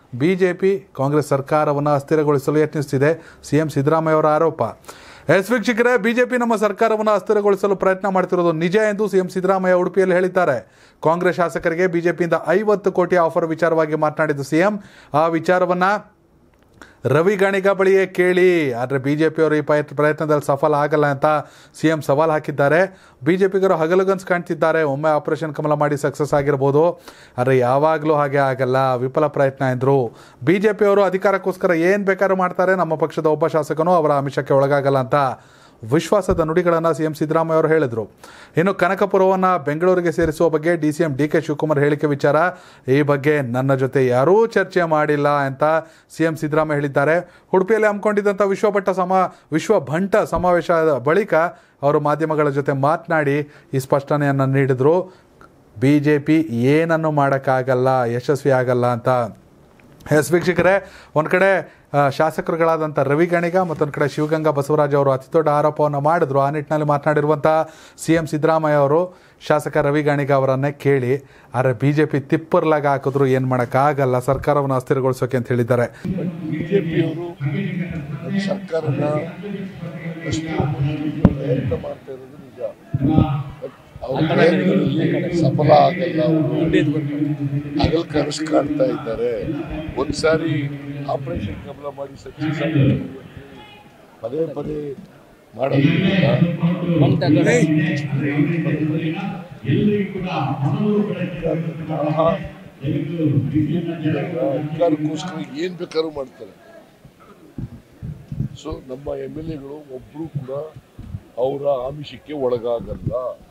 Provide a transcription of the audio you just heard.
BJP Congress ಸರ್ಕಾರವನ್ನು ಅಸ್ಥಿರಗೊಳಿಸಲು ಯತ್ನಿಸುತ್ತಿದೆ ಸಿಎಂ ಸಿದ್ದರಾಮಯ್ಯ ಅವರ ಆರೋಪ ಎಸ್ ವೀಕ್ಷಕರೇ ಬಿಜೆಪಿ ನಮ್ಮ ಸರ್ಕಾರವನ್ನು ಅಸ್ಥಿರಗೊಳಿಸಲು ಪ್ರಯತ್ನ ಮಾಡ್ತಿರೋದು ನಿಜ ಎಂದು ಸಿಎಂ ಸಿದ್ದರಾಮಯ್ಯ ಉಡುಪಿಯಲ್ಲಿ ಹೇಳಿದ್ದಾರೆ ಕಾಂಗ್ರೆಸ್ ಶಾಸಕರಿಗೆ ಬಿಜೆಪಿಯಿಂದ ಐವತ್ತು ಕೋಟಿ ಆಫರ್ ವಿಚಾರವಾಗಿ ಮಾತನಾಡಿದ ಸಿಎಂ ಆ ವಿಚಾರವನ್ನು ರವಿ ಗಣಿಗ ಬಳಿಯೇ ಕೇಳಿ ಆದರೆ ಬಿ ಜೆ ಪಿಯವರು ಈ ಪ್ರಯತ್ನ ಪ್ರಯತ್ನದಲ್ಲಿ ಸಫಲ ಆಗಲ್ಲ ಅಂತ ಸಿ ಎಂ ಸವಾಲು ಹಾಕಿದ್ದಾರೆ ಬಿ ಜೆ ಪಿಗರು ಹಗಲುಗನ್ಸು ಕಾಣ್ತಿದ್ದಾರೆ ಒಮ್ಮೆ ಆಪರೇಷನ್ ಕಮಲ ಮಾಡಿ ಸಕ್ಸಸ್ ಆಗಿರ್ಬೋದು ಆದರೆ ಯಾವಾಗಲೂ ಹಾಗೆ ಆಗಲ್ಲ ವಿಫಲ ಪ್ರಯತ್ನ ಎಂದರು ಬಿ ಜೆ ಪಿಯವರು ಅಧಿಕಾರಕ್ಕೋಸ್ಕರ ಏನು ಬೇಕಾದ್ರೂ ಮಾಡ್ತಾರೆ ನಮ್ಮ ಪಕ್ಷದ ಒಬ್ಬ ಶಾಸಕನೂ ಅವರ ಆಮಿಷಕ್ಕೆ ಒಳಗಾಗಲ್ಲ ಅಂತ ವಿಶ್ವಾಸದ ನುಡಿಗಳನ್ನು ಸಿಎಂ ಸಿದ್ದರಾಮಯ್ಯ ಅವರು ಹೇಳಿದರು ಇನ್ನು ಕನಕಪುರವನ್ನು ಬೆಂಗಳೂರಿಗೆ ಸೇರಿಸುವ ಬಗ್ಗೆ D C M D K Shivakumar ಹೇಳಿಕೆ ವಿಚಾರ ಈ ಬಗ್ಗೆ ನನ್ನ ಜೊತೆ ಯಾರೂ ಚರ್ಚೆ ಮಾಡಿಲ್ಲ ಅಂತ ಸಿ ಎಂ ಸಿದ್ದರಾಮಯ್ಯ ಹೇಳಿದ್ದಾರೆ ಉಡುಪಿಯಲ್ಲಿ ಹಮ್ಮಿಕೊಂಡಿದ್ದಂಥ ವಿಶ್ವಭಟ್ಟ ಸಮ ವಿಶ್ವ ಭಂಟ ಸಮಾವೇಶದ ಬಳಿಕ ಅವರು ಮಾಧ್ಯಮಗಳ ಜೊತೆ ಮಾತನಾಡಿ ಈ ಸ್ಪಷ್ಟನೆಯನ್ನು ನೀಡಿದರು ಬಿ ಜೆ ಪಿ ಏನನ್ನು ಮಾಡೋಕ್ಕಾಗಲ್ಲ ಯಶಸ್ವಿ ಆಗಲ್ಲ ಅಂತ ಎಸ್ ವೀಕ್ಷಕರೇ ಒಂದು ಕಡೆ ಆ, ಶಾಸಕರುಗಳಾದಂಥ ರವಿ ಗಣಿಗ ಮತ್ತೊಂದು ಕಡೆ ಶಿವಗಂಗಾ ಬಸವರಾಜ್ ಅವರು ಅತಿ ದೊಡ್ಡ ಆರೋಪವನ್ನು ಮಾಡಿದ್ರು ಆ ನಿಟ್ಟಿನಲ್ಲಿ ಮಾತನಾಡಿರುವಂಥ ಸಿ ಎಂ ಸಿದ್ದರಾಮಯ್ಯ ಅವರು ಶಾಸಕ ರವಿ ಗಣಿಗ ಅವರನ್ನೇ ಕೇಳಿ ಆದರೆ ಬಿ ಜೆ ಪಿ ತಿಪ್ಪರ್ಲಾಗ ಹಾಕಿದ್ರು ಏನು ಮಾಡೋಕ್ಕಾಗಲ್ಲ ಸರ್ಕಾರವನ್ನು ಅಸ್ಥಿರಗೊಳಿಸೋಕೆ ಅಂತ ಹೇಳಿದ್ದಾರೆ ಬಿಜೆಪಿಯವರು ಸರ್ಕಾರನ ಅಷ್ಟು ಪ್ರಯತ್ನ ಮಾಡ್ತಾ ಇರೋದು ನಿಜ ಬಟ್ ಅವ್ರ ಪ್ರಯತ್ನದಲ್ಲಿ ಸಫಲ ಆಗಲ್ಲ ಅವರು ಹಗಲ್ ಕನಸು ಕಾಣ್ತಾ ಇದ್ದಾರೆ ಒಂದ್ಸಾರಿ ಆಪರೇಷನ್ ಕಮಲ ಮಾಡಿ ಸಕ್ಸಸ್ ಆಗಿ ಪದೇ ಪದೇ ಮಾಡೋದ್ರಿಂದ ಅಧಿಕಾರಕ್ಕೋಸ್ಕರ ಏನ್ ಬೇಕಾದ್ರೂ ಮಾಡ್ತಾರೆ ಸೊ ನಮ್ಮ ಎಮ್ ಎಲ್ ಎಗಳು ಒಬ್ರು ಕೂಡ ಅವರ ಆಮಿಷಕ್ಕೆ ಒಳಗಾಗಲ್ಲ